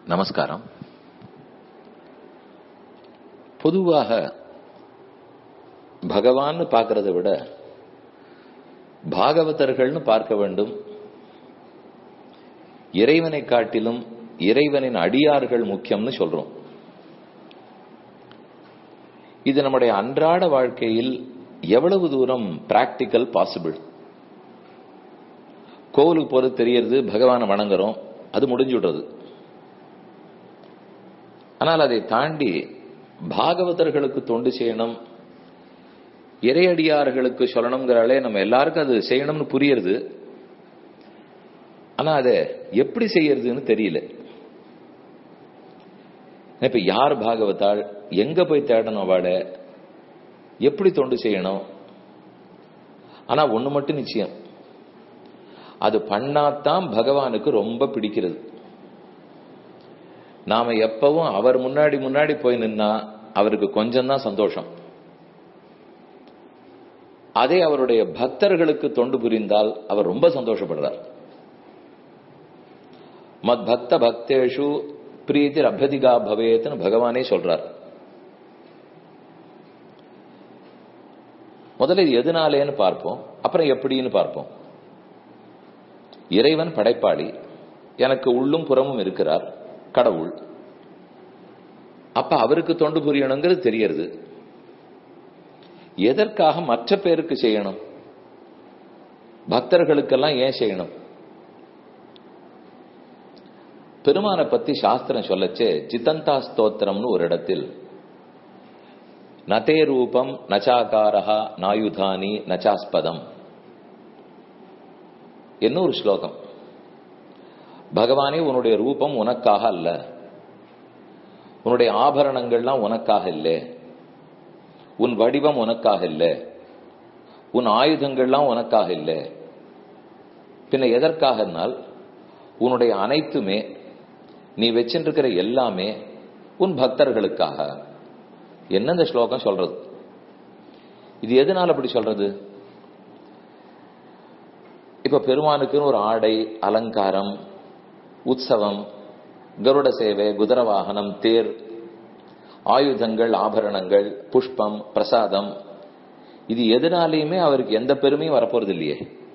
நமஸ்காரம் பொதுவாக பகவான் பார்க்கறத விட பாகவதர்கள்னு பார்க்க வேண்டும் இறைவனை காட்டிலும் இறைவனின் அடியார்கள் முக்கியம்னு சொல்றோம் இது நம்முடைய அன்றாட வாழ்க்கையில் எவ்வளவு தூரம் பிராக்டிக்கல் பாசிபிள் கோவிலுக்கு போறது தெரியறது பகவானை வணங்குறோம் அது முடிஞ்சுடுறது ஆனால் அதை தாண்டி பாகவதர்களுக்கு தொண்டு செய்யணும் இறையடியார்களுக்கு சொல்லணுங்கிறாலே நம்ம எல்லாருக்கும் அது செய்யணும்னு புரியுறது ஆனா அதை எப்படி செய்யறதுன்னு தெரியல இப்ப யார் பாகவதாள் எங்க போய் தேடணும் அவளை எப்படி தொண்டு செய்யணும் ஆனா ஒண்ணு மட்டும் நிச்சயம் அது பண்ணாதான் பகவானுக்கு ரொம்ப பிடிக்கிறது நாம எப்பவும் அவர் முன்னாடி முன்னாடி போய் நின்னா அவருக்கு கொஞ்சம் தான் சந்தோஷம் அதே அவருடைய பக்தர்களுக்கு தொண்டு புரிந்தால் அவர் ரொம்ப சந்தோஷப்படுறார் மத் பக்த பக்தேஷு பிரீத்தி அபியதிகா பவேத்னு பகவானே சொல்றார் முதல்ல இது எதனாலேன்னு பார்ப்போம் அப்புறம் எப்படின்னு பார்ப்போம் இறைவன் படைப்பாளி எனக்கு உள்ளும் புறமும் இருக்கிறார் கடவுள் அப்ப அவருக்கு தொண்டு புரியணுங்கிறது தெரியறது எதற்காக மற்ற பேருக்கு செய்யணும் பக்தர்களுக்கெல்லாம் ஏன் செய்யணும் பெருமானை பத்தி சாஸ்திரம் சொல்லச்சு சித்தந்தா ஸ்தோத்திரம்னு ஒரு இடத்தில் நதே ரூபம் நச்சாகாரா நாயுதானி நச்சாஸ்பதம் என்ன ஒரு ஸ்லோகம் பகவானே உன்னுடைய ரூபம் உனக்காக அல்ல உன்னுடைய ஆபரணங்கள்லாம் உனக்காக இல்லை உன் வடிவம் உனக்காக இல்லை உன் ஆயுதங்கள்லாம் உனக்காக இல்லை பின்ன எதற்காகனால் உன்னுடைய அனைத்துமே நீ வச்சிருக்கிற எல்லாமே உன் பக்தர்களுக்காக என்ன இந்த ஸ்லோகம் சொல்றது இது எதனால அப்படி சொல்றது இப்ப பெருமானுக்குன்னு ஒரு ஆடை அலங்காரம் உற்சவம் கருட சேவை குதிர வாகனம் தேர் ஆயுதங்கள் ஆபரணங்கள் புஷ்பம் பிரசாதம் இது எதனாலையுமே அவருக்கு எந்த பெருமையும் வரப்போறது இல்லையே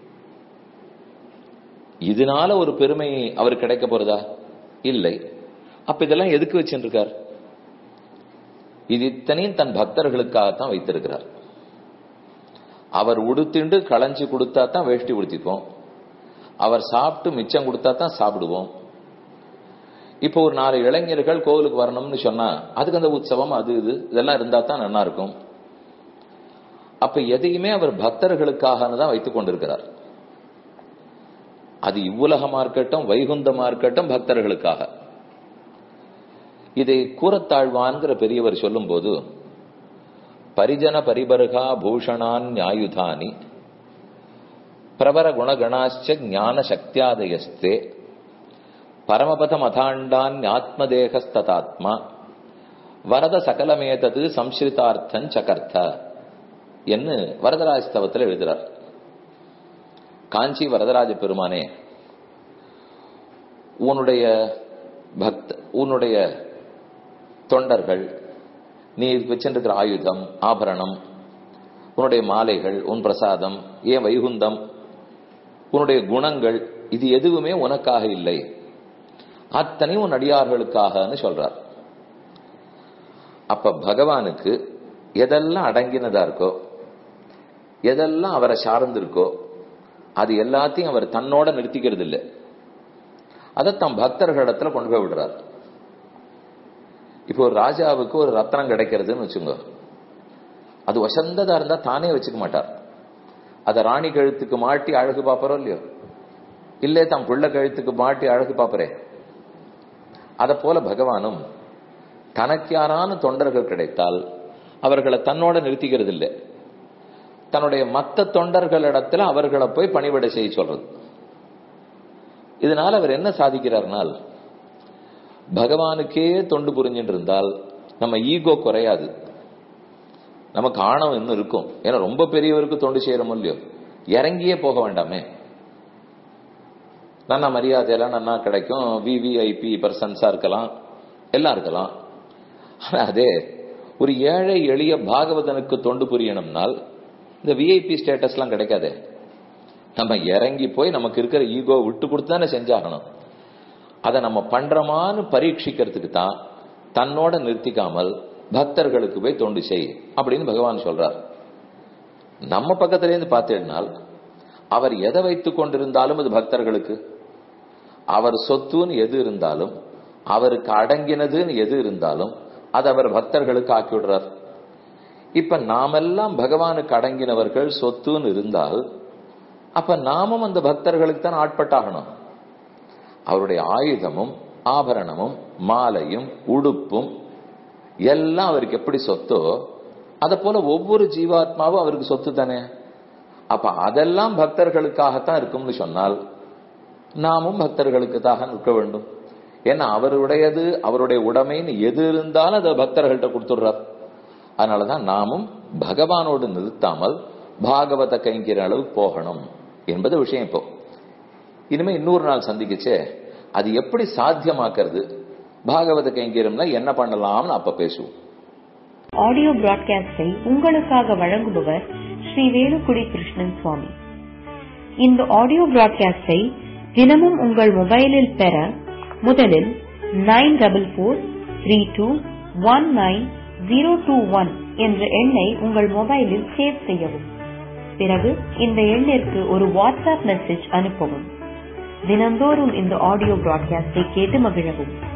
இதனால ஒரு பெருமை அவருக்கு கிடைக்க போறதா இல்லை அப்ப இதெல்லாம் எதுக்கு வச்சுருக்கார் இது இத்தனையும் தன் பக்தர்களுக்காகத்தான் வைத்திருக்கிறார் அவர் உடுத்திண்டு களைஞ்சு கொடுத்தா தான் வேஷ்டி உடுத்திப்போம் அவர் சாப்பிட்டு மிச்சம் கொடுத்தா தான் சாப்பிடுவோம் இப்போ ஒரு நாலு இளைஞர்கள் கோவிலுக்கு வரணும்னு சொன்னா அதுக்கு அந்த உற்சவம் அது இது இதெல்லாம் இருந்தா தான் நல்லா இருக்கும் அப்ப எதையுமே அவர் பக்தர்களுக்காக தான் வைத்துக் கொண்டிருக்கிறார் அது இவ்வுலகமா இருக்கட்டும் வைகுந்தமா இருக்கட்டும் பக்தர்களுக்காக இதை கூறத்தாழ்வான்கிற பெரியவர் சொல்லும் போது பரிஜன பரிபருகா பூஷணான் நியாயுதானி பிரபர குணகணாச்ச ஞான சக்தியாதயஸ்தே பரமபத மதாண்டான் ஆத்மதேகஸ்ததாத்மா வரத சகலமேதது சம்ஸ்கிருதார்த்தன் சகர்த்த என்று வரதராஜஸ்தவத்தில் எழுதுறார் காஞ்சி வரதராஜ பெருமானே உன்னுடைய பக்த உன்னுடைய தொண்டர்கள் நீ வச்சிருக்கிற ஆயுதம் ஆபரணம் உன்னுடைய மாலைகள் உன் பிரசாதம் ஏன் வைகுந்தம் உன்னுடைய குணங்கள் இது எதுவுமே உனக்காக இல்லை அத்தனையும் உன் அடியார்களுக்காகன்னு சொல்றார் அப்ப பகவானுக்கு எதெல்லாம் அடங்கினதா இருக்கோ எதெல்லாம் அவரை சார்ந்திருக்கோ அது எல்லாத்தையும் அவர் தன்னோட நிறுத்திக்கிறது இல்லை அதை தம் பக்தர்களிடத்துல கொண்டு போய் விடுறார் இப்போ ஒரு ராஜாவுக்கு ஒரு ரத்னம் கிடைக்கிறதுன்னு வச்சுங்க அது வசந்ததா இருந்தா தானே வச்சுக்க மாட்டார் அதை ராணி கழுத்துக்கு மாட்டி அழகு பாப்பறோ இல்லையோ இல்லே தம் பிள்ளை கழுத்துக்கு மாட்டி அழகு பாப்பறே அத போல பகவானும் தனக்கு யாரான தொண்டர்கள் கிடைத்தால் அவர்களை தன்னோட நிறுத்திக்கிறது இல்லை தன்னுடைய மத்த தொண்டர்களிடத்துல அவர்களை போய் பணிவிடை செய்ய சொல்றது இதனால அவர் என்ன சாதிக்கிறார்னால் பகவானுக்கே தொண்டு புரிஞ்சுட்டு இருந்தால் நம்ம ஈகோ குறையாது நமக்கு ஆணவம் இன்னும் இருக்கும் ஏன்னா ரொம்ப பெரியவருக்கு தொண்டு செய்யறோம் இல்லையோ இறங்கியே போக வேண்டாமே நன்னா மரியாதையெல்லாம் நன்னா கிடைக்கும் விவிஐபி பர்சன்ஸா இருக்கலாம் எல்லாம் இருக்கலாம் ஆனா அதே ஒரு ஏழை எளிய பாகவதனுக்கு தொண்டு புரியணும்னால் இந்த விஐபி ஸ்டேட்டஸ்லாம் கிடைக்காதே நம்ம இறங்கி போய் நமக்கு இருக்கிற ஈகோ விட்டு கொடுத்து தானே செஞ்சாகணும் அதை நம்ம பண்றோமான்னு பரீட்சிக்கிறதுக்கு தான் தன்னோட நிறுத்திக்காமல் பக்தர்களுக்கு போய் தொண்டு செய் அப்படின்னு பகவான் சொல்றார் நம்ம பக்கத்துல இருந்து பார்த்தேன்னால் அவர் எதை வைத்துக் கொண்டிருந்தாலும் அது பக்தர்களுக்கு அவர் சொத்துன்னு எது இருந்தாலும் அவருக்கு அடங்கினதுன்னு எது இருந்தாலும் அது அவர் பக்தர்களுக்கு ஆக்கி விடுறார் இப்ப நாமெல்லாம் பகவானுக்கு அடங்கினவர்கள் சொத்துன்னு இருந்தால் அப்ப நாமும் அந்த பக்தர்களுக்கு தான் ஆட்பட்டாகணும் அவருடைய ஆயுதமும் ஆபரணமும் மாலையும் உடுப்பும் எல்லாம் அவருக்கு எப்படி சொத்தோ அத போல ஒவ்வொரு ஜீவாத்மாவும் அவருக்கு சொத்து தானே அப்ப அதெல்லாம் பக்தர்களுக்காகத்தான் இருக்கும்னு சொன்னால் நாமும் பக்தர்களுக்குத்தாக நிற்க வேண்டும் ஏன்னா அவருடையது அவருடைய உடைமைன்னு எது இருந்தாலும் அதை பக்தர்கள்ட்ட கொடுத்துடுறார் அதனாலதான் நாமும் பகவானோடு நிறுத்தாமல் பாகவத கைங்கிற அளவு போகணும் என்பது விஷயம் இப்போ இனிமே இன்னொரு நாள் சந்திக்கச்சே அது எப்படி சாத்தியமாக்குறது பாகவத கைங்கரியம்ல என்ன பண்ணலாம்னு அப்ப பேசுவோம் ஆடியோ பிராட்காஸ்டை உங்களுக்காக வழங்குபவர் ஸ்ரீ வேலுக்குடி கிருஷ்ணன் சுவாமி இந்த ஆடியோ பிராட்காஸ்டை தினமும் உங்கள் மொபைலில் பெற முதலில் nine double four three two one nine zero two one என்ற எண்ணை உங்கள் மொபைலில் சேவ் செய்யவும் பிறகு இந்த எண்ணிற்கு ஒரு வாட்ஸ்அப் மெசேஜ் அனுப்பவும் தினந்தோறும் இந்த ஆடியோ பிராட்காஸ்டை கேட்டு மகிழவும்